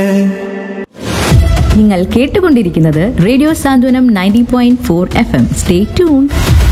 നിങ്ങൾ കേട്ടുകൊണ്ടിരിക്കുന്നത് radio Santhwanam ninety point four F M stay tune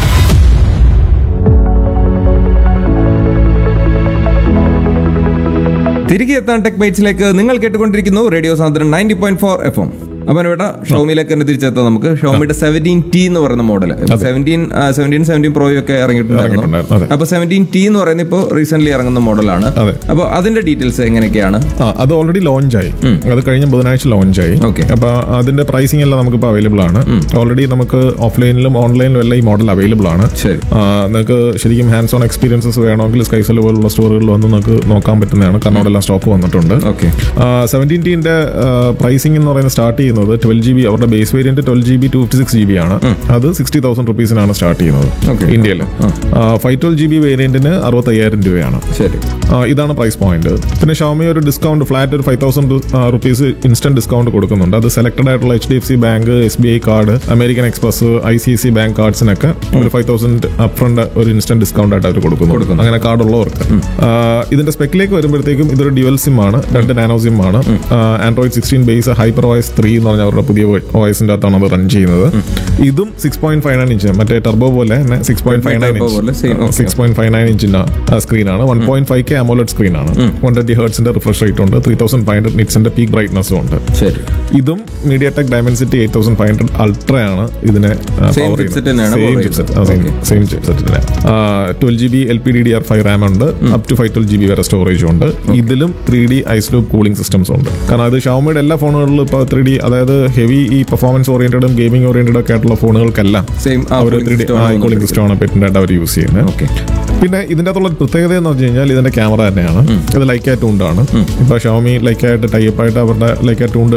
തിരികെ എത്താൻ ടെക് ബൈറ്റ്സിലേക്ക് നിങ്ങൾ കേട്ടുകൊണ്ടിരിക്കുന്നു റേഡിയോ സാന്ദ്രൻ ninety point four F M അപ്പൊ ഇവിടെ ഷോമിയിലേക്ക് തന്നെ തിരിച്ചെത്താം നമുക്ക് ഷോമിയുടെ സെവൻറ്റീൻ ടി എന്ന് പറയുന്ന മോഡൽ സെവൻറ്റീൻ സെവൻറ്റീൻ സെവൻറ്റീൻ പ്രോയും ഒക്കെ ഇറങ്ങിയിട്ടുണ്ടായിരുന്നു ഇറങ്ങിയിട്ടുണ്ടായിരുന്നു, അതെ. അപ്പൊ സെവൻറ്റീൻ ടി എന്ന് പറയുന്നത് ഇപ്പോൾ റീസെന്റ് ഇറങ്ങുന്ന മോഡലാണ് അതെ. അപ്പൊ അതിന്റെ ഡീറ്റെയിൽസ് എങ്ങനെയൊക്കെയാണ് ആ അത് ഓൾറെഡി ലോഞ്ചായി അത് കഴിഞ്ഞ ബുധനാഴ്ച ലോഞ്ചായി Okay. അപ്പൊ അതിന്റെ പ്രൈസിംഗ് എല്ലാം നമുക്ക് ഇപ്പോൾ അവൈലബിൾ ആണ് ഓൾറെഡി നമുക്ക് ഓഫ്ലൈനിലും ഓൺലൈനിലും എല്ലാം ഈ മോഡൽ അവൈലബിൾ ആണ് ശരി. ആ, നിങ്ങൾക്ക് ശരിക്കും ഹാൻഡ്സ് ഓൺ എക്സ്പീരിയൻസസ് വേണമെങ്കിൽ സ്കൈസെൽ പോലുള്ള സ്റ്റോറുകളിൽ വന്ന് നമുക്ക് നോക്കാൻ പറ്റുന്നതാണ് കാരണം അവിടെ എല്ലാം സ്റ്റോക്ക് വന്നിട്ടുണ്ട് ഓക്കെ സെവൻറ്റീൻ ടീന്റെ പ്രൈസിംഗ് എന്ന് പറയുന്നത് സ്റ്റാർട്ട് ചെയ്യുന്നത് ട്വൽവ് ജി ബി അവരുടെ base variant twelve G B two fifty six G B ആണ് അത് സിക്സ്റ്റി തൗസൻഡ് റുപ്പീസിനാണ് സ്റ്റാർട്ട് ചെയ്യുന്നത് Okay. ഇന്ത്യയിൽ ഫൈവ് ട്വൽവ് ജി ബി വേരിയന്റിന് അറുപത്തയ്യായിരം രൂപയാണ് ശരി ആ, ഇതാണ് പ്രൈസ് പോയിന്റ് പിന്നെ ഷോമി ഒരു ഡിസ്കൗണ്ട് ഫ്ലാറ്റ് ഒരു five thousand rupees instant discount കൊടുക്കുന്നുണ്ട് അത് സെലക്ടഡ് ആയിട്ടുള്ള H D F C bank S B I card American Express I C C bank കാർഡ്സിനൊക്കെ ഒരു ഫൈവ് തൗസൻഡ് അപ്രണ്ട് ഒരു ഇൻസ്റ്റന്റ് ഡിസ്കൗണ്ട് ആയിട്ട് അവർ കൊടുക്കുന്നു അങ്ങനെ കാർഡ് ഉള്ളവർക്ക് ആ, ഇതിന്റെ സ്പെക്കിലേക്ക് വരുമ്പോഴത്തേക്കും ഇതൊരു ഡ്യുവൽ സിം ആണ് രണ്ട് നാനോ സിം ആണ് Android sixteen base hyper OS three എന്ന് പറഞ്ഞ അവരുടെ പുതിയ ഓയസിന്റെ അകത്താണ് അത് റൺ ചെയ്യുന്നത് ഇതും six point five nine inch മറ്റേ ടർബോ പോലെ തന്നെ six point five nine Turbo പോലെ same, okay. Inch six point five nine ഇഞ്ചിന്റെ സ്ക്രീനാണ് one point five K AMOLED സ്ക്രീനാണ് വൺ ട്വന്റി ഹേർട്സിന്റെ റിഫ്രഷ് റേറ്റ് ഉണ്ട് ത്രീ തൗസൻഡ് ഫൈവ് ഹൺഡ്രഡ് നിറ്റ്സിന്റെ പീക്ക് ബ്രൈറ്റ്നസ്സും ഉണ്ട് ശരി ഇതും MediaTek Dimensity eight thousand five hundred ultra ആണ് ഇതിനെ Same chipset തന്നെയാണ് power ചെയ്യുന്നത്. Okay. സെയിം ചിപ്സെറ്റ് തന്നെ twelve G B L P D D R five RAM ഉണ്ട് up to five twelve G B വരെ സ്റ്റോറേജ് ഉണ്ട് ഇതിലും three D iceloop cooling systems ഉണ്ട് കാരണം അത് ഷവമിയുടെ എല്ലാ ഫോണുകളിലും ഇപ്പോൾ ത്രീ ഡി അതായത് ഹെവി ഈ പെർഫോമൻസ് ഓറിയന്റഡും ഗെയിമിംഗ് ഓറിയന്റഡ് ഒക്കെ ആയിട്ടുള്ള ഫോണുകൾക്കെല്ലാം സെയിം അവർ ത്രീ ഡി കൂളിംഗ് സിസ്റ്റമാണ് പെറ്റന്റ് ആയിട്ട് അവർ യൂസ് ചെയ്യുന്നത് ഓക്കെ പിന്നെ ഇതിന്റെ അകത്തുള്ള ഒരു പ്രത്യേകത എന്ന് പറഞ്ഞു കഴിഞ്ഞാൽ ഇതിന്റെ ക്യാമറ തന്നെയാണ് ഇത് ലൈക്ക ടൂണ്ട് ആണ് ഇപ്പൊ ഷോമി ലൈക്ക ആയിട്ട് ടൈപ്പ് ആയിട്ട് അവരുടെ ലൈക്ക ടൂണ്ട്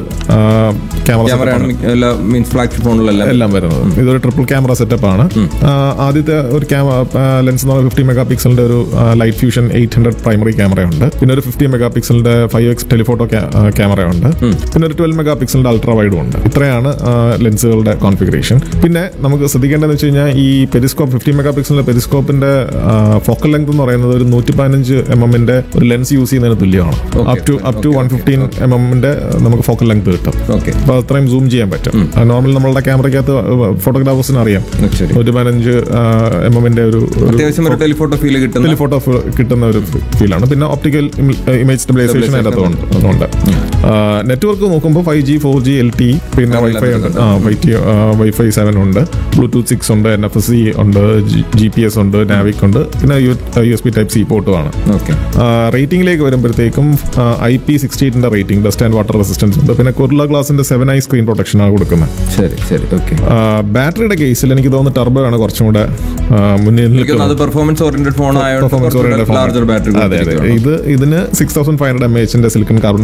ക്യാമറ ക്യാമറയാണ് എല്ലാ മീൻസ് ഫ്ലാഗ്ഷിപ്പ് ഫോണിലെല്ലാം എല്ലാം വരുന്നത് ഇതൊരു ട്രിപ്പിൾ ക്യാമറ സെറ്റപ്പ് ആണ് ആ, ആദ്യത്തെ ഒരു ക്യാമറ ലെൻസ് എന്ന് പറയുന്നത് ഫിഫ്റ്റി മെഗാ പിക്സലിന്റെ ഒരു light fusion eight hundred primary camera ഉണ്ട് പിന്നെ ഒരു ഫിഫ്റ്റി മെഗാ പിക്സലിന്റെ ഫൈവ് എക്സ് ടെലിഫോട്ടോ ക്യാമറ ഉണ്ട് പിന്നെ ഒരു ട്വൽവ് മെഗാ പിക്സലിന്റെ അൾട്രാ വൈഡും ഉണ്ട് ഇത്രയാണ് ലെൻസുകളുടെ കോൺഫിഗറേഷൻ പിന്നെ നമുക്ക് ശ്രദ്ധിക്കേണ്ടതെന്ന് വെച്ച് കഴിഞ്ഞാൽ ഈ പെരിസ്കോപ്പ് ഫിഫ്റ്റി മെഗാ പിക്സലിന്റെ പെരിസ്കോപ്പിന്റെ ഫോക്കൽ ലെങ്ത് എന്ന് പറയുന്നത് ഒരു നൂറ്റി പതിനഞ്ച് എം എമ്മിന്റെ ഒരു ലെൻസ് യൂസ് ചെയ്യുന്നതിന് തുല്യമാണ് Okay. Up to up to one fifteen M എമ്മിന്റെ നമുക്ക് ഫോക്കൽ ലെങ്ത് കിട്ടും ഓക്കെ അപ്പൊ അത്രയും സൂം ചെയ്യാൻ പറ്റും നോർമൽ നമ്മളുടെ ക്യാമറയ്ക്കകത്ത് ഫോട്ടോഗ്രാഫേഴ്സിന് അറിയാം ശരി ഒരു പതിനഞ്ച് എം എമ്മിന്റെ ഒരു അത്യാവശ്യം ഒരു ടെലിഫോട്ടോ ഫീൽ കിട്ടുന്ന ടെലിഫോട്ടോ കിട്ടുന്ന ഒരു ഫീലാണ് പിന്നെ ഓപ്റ്റിക്കൽ ഇമേജ് സ്റ്റെബിലൈസേഷൻ അതിനകത്ത് ഉണ്ട് ഉണ്ട് നെറ്റ്വർക്ക് നോക്കുമ്പോൾ five G four G L T പിന്നെ വൈഫൈ ഉണ്ട് ആ വൈഫൈ സെവൻ ഉണ്ട് ബ്ലൂടൂത്ത് സിക്സ് ഉണ്ട് എൻ എഫ് എസ് സി ഉണ്ട് ജി പി എസ് ഉണ്ട് നാവിക് ഉണ്ട് പിന്നെ U S P type C പോർട്ടും ആണ് ഓക്കെ റേറ്റിംഗിലേക്ക് വരുമ്പോഴത്തേക്കും ഐ പി സിക്സ്റ്റി എയ്റ്റിന്റെ rating dust and water resistance ഉണ്ട് പിന്നെ കുർല ഗ്ലാസിന്റെ സെവൻ ഐ സ്ക്രീൻ പ്രൊട്ടക്ഷൻ ആണ് കൊടുക്കുന്നത് ശരി ശരി ഓക്കെ ബാറ്ററിയുടെ കേസിൽ എനിക്ക് തോന്നുന്നു ടർബോ ആണ് കുറച്ചും കൂടെ ആ, മുന്നിൽ എനിക്ക് നിൽക്കുന്നത് അത് പെർഫോമൻസ് ഓറിയന്റഡ് ഫോൺ പെർഫോമൻസ് ആയതുകൊണ്ട് ലാർജർ ബാറ്ററി അതെ അതെ ഇത് ഇതിന് six thousand five hundred M എച്ചിന്റെ സിലിക്കൺ കാർബൺ